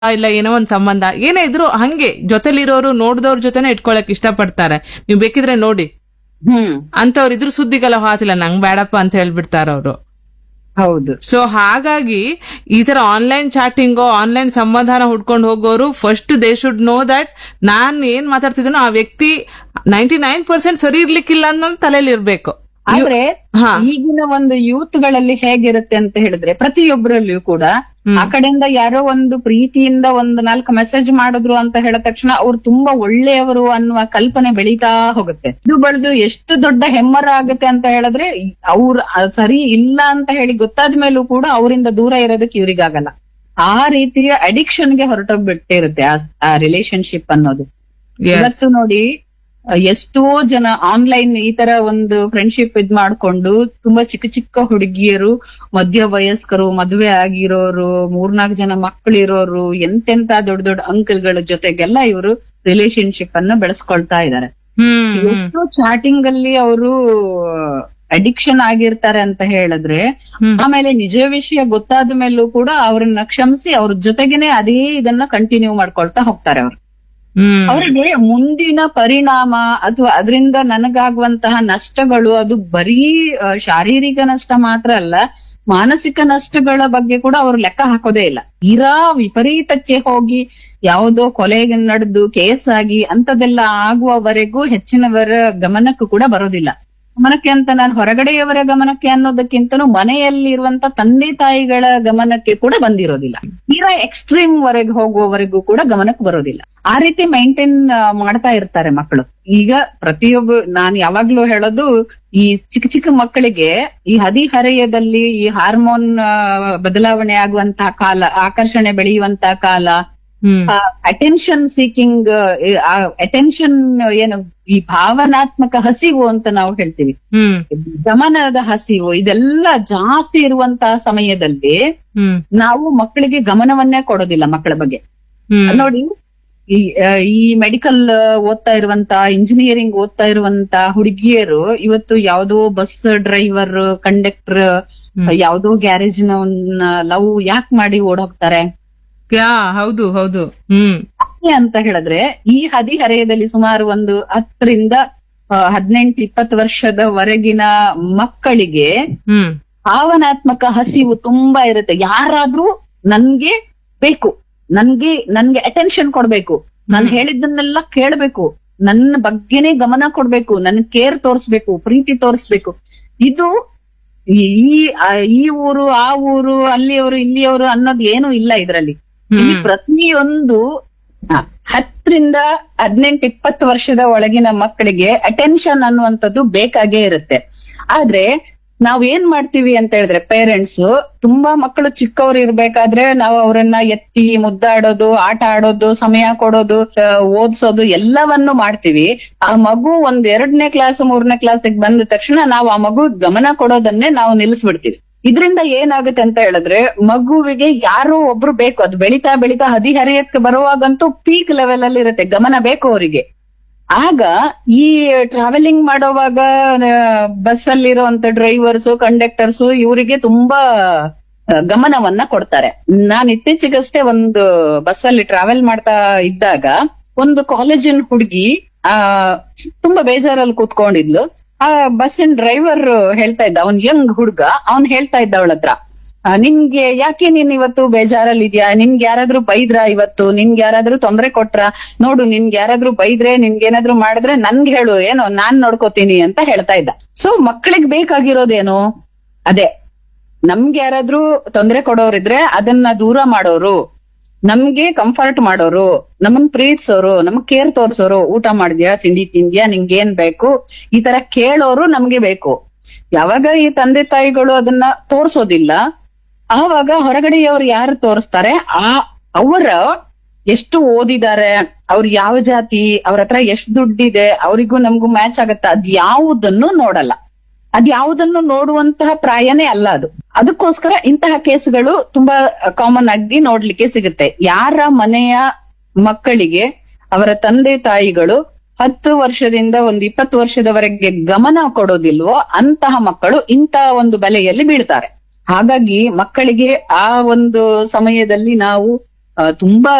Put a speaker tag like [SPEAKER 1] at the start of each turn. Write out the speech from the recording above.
[SPEAKER 1] ಇಲ್ಲ ಏನೋ ಒಂದ್ ಸಂಬಂಧ ಏನೇ ಇದ್ರು ಹಂಗೆ ಜೊತೆಲಿರೋರು ನೋಡ್ದವ್ರ ಜೊತೆನೆ ಇಟ್ಕೊಳಕ್ ಇಷ್ಟಪಡ್ತಾರೆ ನೀವ್ ಬೇಕಿದ್ರೆ ನೋಡಿ
[SPEAKER 2] ಹ್ಮ್
[SPEAKER 1] ಅಂತವ್ರು ಇದ್ರ ಸುದ್ದಿಗೆಲ್ಲ ಹಾತಿಲ್ಲ ನಂಗ್ ಬೇಡಪ್ಪ ಅಂತ ಹೇಳ್ಬಿಡ್ತಾರ ಅವ್ರು
[SPEAKER 2] ಹೌದು
[SPEAKER 1] ಸೊ ಹಾಗಾಗಿ ಈ ತರ ಆನ್ಲೈನ್ ಚಾಟಿಂಗೋ ಆನ್ಲೈನ್ ಸಂಬಂಧನ ಹುಡ್ಕೊಂಡು ಹೋಗೋರು first they should know that ನಾನ್ ಏನ್ ಮಾತಾಡ್ತಿದ್ದೀನೋ ಆ ವ್ಯಕ್ತಿ ನೈಂಟಿ ನೈನ್ ಪರ್ಸೆಂಟ್ ಸರಿ ಇರ್ಲಿಕ್ಕಿಲ್ಲ ಅನ್ನೋದು ತಲೆಯಲ್ಲಿ ಇರ್ಬೇಕು
[SPEAKER 2] ಆದ್ರೆ
[SPEAKER 1] ಹಾ.
[SPEAKER 2] ಈಗಿನ ಒಂದು ಯೂತ್ ಗಳಲ್ಲಿ ಹೇಗಿರುತ್ತೆ ಅಂತ ಹೇಳಿದ್ರೆ ಪ್ರತಿಯೊಬ್ಬರಲ್ಲಿಯೂ ಕೂಡ ಆ ಕಡೆಯಿಂದ ಯಾರೋ ಒಂದು ಪ್ರೀತಿಯಿಂದ ಒಂದು ನಾಲ್ಕು ಮೆಸೇಜ್ ಮಾಡಿದ್ರು ಅಂತ ಹೇಳಿದ ತಕ್ಷಣ ಅವ್ರು ತುಂಬಾ ಒಳ್ಳೆಯವರು ಅನ್ನುವ ಕಲ್ಪನೆ ಬೆಳೀತಾ ಹೋಗುತ್ತೆ ಇದು ಬೆಳೆದು ಎಷ್ಟು ದೊಡ್ಡ ಹೆಮ್ಮರ ಆಗುತ್ತೆ ಅಂತ ಹೇಳಿದ್ರೆ ಅವ್ರ ಸರಿ ಇಲ್ಲ ಅಂತ ಹೇಳಿ ಗೊತ್ತಾದ ಮೇಲೂ ಕೂಡ ಅವರಿಂದ ದೂರ ಇರೋದಕ್ಕೆ ಇವ್ರಿಗಾಗಲ್ಲ ಆ ರೀತಿಯ ಅಡಿಕ್ಷನ್ ಗೆ ಹೊರಟೋಗ್ಬಿಟ್ಟಿರುತ್ತೆ ಆ- ಆ ರಿಲೇಶನ್ಶಿಪ್ ಅನ್ನೋದು
[SPEAKER 1] Yes.
[SPEAKER 2] ಇವತ್ತು ನೋಡಿ ಅಹ್, ಎಷ್ಟೋ ಜನ ಆನ್ಲೈನ್ ಈ ತರ ಒಂದು ಫ್ರೆಂಡ್ಶಿಪ್ ಇದ್ ಮಾಡ್ಕೊಂಡು ತುಂಬಾ ಚಿಕ್ಕ ಚಿಕ್ಕ ಹುಡುಗಿಯರು ಮಧ್ಯ ವಯಸ್ಕರು ಮದುವೆ ಆಗಿರೋರು ಮೂರ್ನಾಲ್ಕು ಜನ ಮಕ್ಕಳಿರೋರು ಎಂತೆಂತ ದೊಡ್ಡ ದೊಡ್ಡ ಅಂಕಲ್ಗಳ ಜೊತೆಗೆಲ್ಲ ಇವರು ರಿಲೇಶನ್ಶಿಪ್ ಅನ್ನ ಬೆಳೆಸ್ಕೊಳ್ತಾ ಇದ್ದಾರೆ
[SPEAKER 1] ಹ್ಮ್ ಹ್ಮ್
[SPEAKER 2] ಎಷ್ಟು ಚಾಟಿಂಗ್ ಅಲ್ಲಿ ಅವರು ಅಡಿಕ್ಷನ್ ಆಗಿರ್ತಾರೆ ಅಂತ ಹೇಳಿದ್ರೆ
[SPEAKER 1] ಹ್ಮ್.
[SPEAKER 2] ಆಮೇಲೆ ನಿಜ ವಿಷಯ ಗೊತ್ತಾದ ಮೇಲೂ ಕೂಡ ಅವ್ರನ್ನ ಕ್ಷಮಿಸಿ ಅವ್ರ ಜೊತೆಗೇನೆ ಅದೇ ಇದನ್ನ ಕಂಟಿನ್ಯೂ ಮಾಡ್ಕೊಳ್ತಾ ಹೋಗ್ತಾರೆ ಅವರು
[SPEAKER 1] ಹ್ಮ್
[SPEAKER 2] ಅವರಿಗೆ ಮುಂದಿನ ಪರಿಣಾಮ ಅಥವಾ ಅದರಿಂದ ನನಗಾಗುವಂತಹ ನಷ್ಟಗಳು ಅದು ಬರೀ ಆ, ಶಾರೀರಿಕ ನಷ್ಟ ಮಾತ್ರ ಅಲ್ಲ ಮಾನಸಿಕ ನಷ್ಟಗಳ ಬಗ್ಗೆ ಕೂಡ ಅವರು ಲೆಕ್ಕ ಹಾಕೋದೇ ಇಲ್ಲ ತೀರಾ ವಿಪರೀತಕ್ಕೆ ಹೋಗಿ ಯಾವುದೋ ಕೊಲೆಗೆ ನಡೆದು ಕೇಸ್ ಆಗಿ ಅಂತದೆಲ್ಲ ಆಗುವವರೆಗೂ ಹೆಚ್ಚಿನವರ ಗಮನಕ್ಕೂ ಕೂಡ ಬರೋದಿಲ್ಲ ಗಮನಕ್ಕೆ ಅಂತ ನಾನು ಹೊರಗಡೆಯವರ ಗಮನಕ್ಕೆ ಅನ್ನೋದಕ್ಕಿಂತನೂ ಮನೆಯಲ್ಲಿರುವಂತ ತಂದೆ ತಾಯಿಗಳ ಗಮನಕ್ಕೆ ಕೂಡ ಬಂದಿರೋದಿಲ್ಲ ತೀರಾ ಎಕ್ಸ್ಟ್ರೀಮ್ ವರೆಗೆ ಹೋಗುವವರೆಗೂ ಕೂಡ ಗಮನಕ್ಕೆ ಬರೋದಿಲ್ಲ ಆ ರೀತಿ ಮೈಂಟೈನ್ ಮಾಡ್ತಾ ಇರ್ತಾರೆ ಮಕ್ಕಳು ಈಗ ಪ್ರತಿಯೊಬ್ಬ ನಾನು ಯಾವಾಗ್ಲೂ ಹೇಳೋದು ಈ ಚಿಕ್ಕ ಚಿಕ್ಕ ಮಕ್ಕಳಿಗೆ ಈ ಹದಿಹರೆಯದಲ್ಲಿ ಈ ಹಾರ್ಮೋನ್ ಬದಲಾವಣೆ ಆಗುವಂತಹ ಕಾಲ ಆಕರ್ಷಣೆ ಬೆಳೆಯುವಂತಹ ಕಾಲ
[SPEAKER 1] ಹ್ಮ್
[SPEAKER 2] ಅಟೆನ್ಷನ್ ಸೀಕಿಂಗ್ ಅಟೆನ್ಷನ್ ಏನು ಈ ಭಾವನಾತ್ಮಕ ಹಸಿವು ಅಂತ ನಾವು ಹೇಳ್ತೀವಿ
[SPEAKER 1] ಹ್ಮ್
[SPEAKER 2] ಗಮನದ ಹಸಿವು ಇದೆಲ್ಲ ಜಾಸ್ತಿ ಇರುವಂತಹ ಸಮಯದಲ್ಲಿ
[SPEAKER 1] ಹ್ಮ್
[SPEAKER 2] ನಾವು ಮಕ್ಕಳಿಗೆ ಗಮನವನ್ನೇ ಕೊಡೋದಿಲ್ಲ ಮಕ್ಕಳ ಬಗ್ಗೆ
[SPEAKER 1] ಹ್ಮ್
[SPEAKER 2] ನೋಡಿ ಈ ಆ, ಈ ಮೆಡಿಕಲ್ ಓದ್ತಾ ಇರುವಂತ ಇಂಜಿನಿಯರಿಂಗ್ ಓದ್ತಾ ಇರುವಂತ ಹುಡುಗಿಯರು ಇವತ್ತು ಯಾವ್ದೋ ಬಸ್ ಡ್ರೈವರ್ ಕಂಡಕ್ಟರ್ ಯಾವ್ದೋ ಗ್ಯಾರೇಜ್ನ ಲವ್ ಯಾಕೆ ಮಾಡಿ ಓಡೋಗ್ತಾರೆ
[SPEAKER 1] ಯಾ ಹೌದು ಹೌದು ಹ್ಮ್
[SPEAKER 2] ಯಾಕೆ ಅಂತ ಹೇಳಿದ್ರೆ ಈ ಹದಿಹರೆಯದಲ್ಲಿ ಸುಮಾರು ಒಂದು ಹತ್ತರಿಂದ ಹದಿನೆಂಟು ಇಪ್ಪತ್ತು ವರ್ಷದವರೆಗಿನ ಮಕ್ಕಳಿಗೆ
[SPEAKER 1] ಹ್ಮ್
[SPEAKER 2] ಭಾವನಾತ್ಮಕ ಹಸಿವು ತುಂಬಾ ಇರುತ್ತೆ ಯಾರಾದ್ರೂ ನನ್ಗೆ ಬೇಕು ನನ್ಗೆ ನನ್ಗೆ ಅಟೆನ್ಷನ್ ಕೊಡ್ಬೇಕು ನಾನು ಹೇಳಿದ್ದನ್ನೆಲ್ಲ ಕೇಳ್ಬೇಕು ನನ್ನ ಬಗ್ಗೆನೇ ಗಮನ ಕೊಡ್ಬೇಕು ನನ್ ಕೇರ್ ತೋರಿಸ್ಬೇಕು ಪ್ರೀತಿ ತೋರಿಸ್ಬೇಕು ಇದು ಈ ಆ- ಈ ಊರು ಆ ಊರು ಅಲ್ಲಿಯವರು ಇಲ್ಲಿಯವರು ಅನ್ನೋದು ಏನು ಇಲ್ಲ ಇದ್ರಲ್ಲಿ ಇಲ್ಲಿ ಪ್ರತಿಯೊಂದು ಆ, ಹತ್ತರಿಂದ ಹದಿನೆಂಟು ಇಪ್ಪತ್ತು ವರ್ಷದ ಒಳಗಿನ ಮಕ್ಕಳಿಗೆ ಅಟೆನ್ಷನ್ ಅನ್ನುವಂಥದ್ದು ಬೇಕಾಗೇ ಇರುತ್ತೆ ಆದ್ರೆ ನಾವ್ ಏನ್ ಮಾಡ್ತೀವಿ ಅಂತ ಹೇಳಿದ್ರೆ ಪೇರೆಂಟ್ಸ್ ತುಂಬಾ ಮಕ್ಕಳು ಚಿಕ್ಕವ್ರು ಇರ್ಬೇಕಾದ್ರೆ ನಾವು ಅವರನ್ನ ಎತ್ತಿ ಮುದ್ದಾಡೋದು ಆಟ ಆಡೋದು ಸಮಯ ಕೊಡೋದು ಆ, ಓದ್ಸೋದು ಎಲ್ಲವನ್ನು ಮಾಡ್ತೀವಿ ಆ ಮಗು ಒಂದ್ ಎರಡನೇ ಕ್ಲಾಸ್ ಮೂರನೇ ಕ್ಲಾಸಿಗೆ ಬಂದ ತಕ್ಷಣ ನಾವು ಆ ಮಗು ಗಮನ ಕೊಡೋದನ್ನೇ ನಾವು ನಿಲ್ಲಿಸ್ಬಿಡ್ತೀವಿ ಇದರಿಂದ ಏನಾಗುತ್ತೆ ಅಂತ ಹೇಳಿದ್ರೆ ಮಗುವಿಗೆ ಯಾರೋ ಒಬ್ರು ಬೇಕು ಅದು ಬೆಳಿತಾ ಬೆಳಿತಾ ಹದಿಹರಿಯಕ್ಕೆ ಬರುವಾಗಂತೂ ಪೀಕ್ ಲೆವೆಲ್ ಅಲ್ಲಿ ಇರುತ್ತೆ ಗಮನ ಬೇಕು ಅವರಿಗೆ ಆಗ ಈ ಟ್ರಾವೆಲಿಂಗ್ ಮಾಡೋವಾಗ ಬಸ್ ಅಲ್ಲಿರುವಂತ ಡ್ರೈವರ್ಸ್ ಕಂಡಕ್ಟರ್ಸ್ ಇವರಿಗೆ ತುಂಬಾ ಆ, ಗಮನವನ್ನ ಕೊಡ್ತಾರೆ ನಾನ್ ಇತ್ತೀಚೆಗಷ್ಟೇ ಒಂದು ಬಸ್ ಅಲ್ಲಿ ಟ್ರಾವೆಲ್ ಮಾಡ್ತಾ ಇದ್ದಾಗ ಒಂದು ಕಾಲೇಜಿನ ಹುಡುಗಿ ಆ ತುಂಬಾ ಬೇಜಾರಲ್ಲಿ ಕೂತ್ಕೊಂಡಿದ್ಲು ಆ ಬಸ್ಸಿನ ಡ್ರೈವರ್ ಹೇಳ್ತಾ ಇದ್ದ ಅವ್ನ್ ಯಂಗ್ ಹುಡ್ಗ ಅವ್ನ್ ಹೇಳ್ತಾ ಇದ್ದ ಅವಳ ಹತ್ರ ಆ, ನಿನ್ಗೆ ಯಾಕೆ ನೀನ್ ಇವತ್ತು ಬೇಜಾರಲ್ಲಿ ಇದ್ಯಾ ನಿನ್ಗೆ ಯಾರಾದ್ರೂ ಬೈದ್ರ ಇವತ್ತು ನಿನ್ಗೆ ಯಾರಾದ್ರೂ ತೊಂದ್ರೆ ಕೊಟ್ರ ನೋಡು ನಿನ್ಗೆ ಯಾರಾದ್ರೂ ಬೈದ್ರೆ ನಿನ್ಗೆ ಏನಾದ್ರೂ ಮಾಡಿದ್ರೆ ನನ್ಗೆ ಹೇಳು ಏನೋ ನಾನ್ ನೋಡ್ಕೋತೀನಿ ಅಂತ ಹೇಳ್ತಾ ಇದ್ದ ಸೊ ಮಕ್ಕಳಿಗೆ ಬೇಕಾಗಿರೋದೇನು ಅದೇ ನಮ್ಗೆ ಯಾರಾದ್ರೂ ತೊಂದ್ರೆ ಕೊಡೋರಿದ್ರೆ ಅದನ್ನ ದೂರ ಮಾಡೋರು ನಮ್ಗೆ ಕಂಫರ್ಟ್ ಮಾಡೋರು ನಮ್ಮನ್ ಪ್ರೀತಿಸೋರು ನಮ್ಗ್ ಕೇರ್ ತೋರ್ಸೋರು ಊಟ ಮಾಡಿದ್ಯಾ ತಿಂಡಿ ತಿಂದ್ಯಾ ನಿಂಗೇನ್ ಬೇಕು ಈ ತರ ಕೇಳೋರು ನಮ್ಗೆ ಬೇಕು ಯಾವಾಗ ಈ ತಂದೆ ತಾಯಿಗಳು ಅದನ್ನ ತೋರ್ಸೋದಿಲ್ಲ ಆವಾಗ ಹೊರಗಡೆಯವ್ರು ಯಾರು ತೋರಿಸ್ತಾರೆ ಆ ಅವರ ಎಷ್ಟು ಓದಿದ್ದಾರೆ ಅವ್ರು ಯಾವ ಜಾತಿ ಅವ್ರ ಹತ್ರ ಎಷ್ಟು ದುಡ್ಡಿದೆ ಅವರಿಗೂ ನಮಗೂ ಮ್ಯಾಚ್ ಆಗತ್ತ ಅದ್ ಯಾವುದನ್ನು ನೋಡಲ್ಲ ಅದ್ ಯಾವುದನ್ನು ನೋಡುವಂತಹ ಪ್ರಾಯನೇ ಅಲ್ಲ ಅದು ಅದಕ್ಕೋಸ್ಕರ ಇಂತಹ ಕೇಸ್ಗಳು ತುಂಬಾ ಕಾಮನ್ ಆಗಿ ನೋಡ್ಲಿಕ್ಕೆ ಸಿಗುತ್ತೆ ಯಾರ ಮನೆಯ ಮಕ್ಕಳಿಗೆ ಅವರ ತಂದೆ ತಾಯಿಗಳು ಹತ್ತು ವರ್ಷದಿಂದ ಒಂದು ಇಪ್ಪತ್ತು ವರ್ಷದವರೆಗೆ ಗಮನ ಕೊಡೋದಿಲ್ವೋ ಅಂತಹ ಮಕ್ಕಳು ಇಂತಹ ಒಂದು ಬಲೆಯಲ್ಲಿ ಬೀಳ್ತಾರೆ ಹಾಗಾಗಿ ಮಕ್ಕಳಿಗೆ ಆ ಒಂದು ಸಮಯದಲ್ಲಿ ನಾವು ಆ, ತುಂಬಾ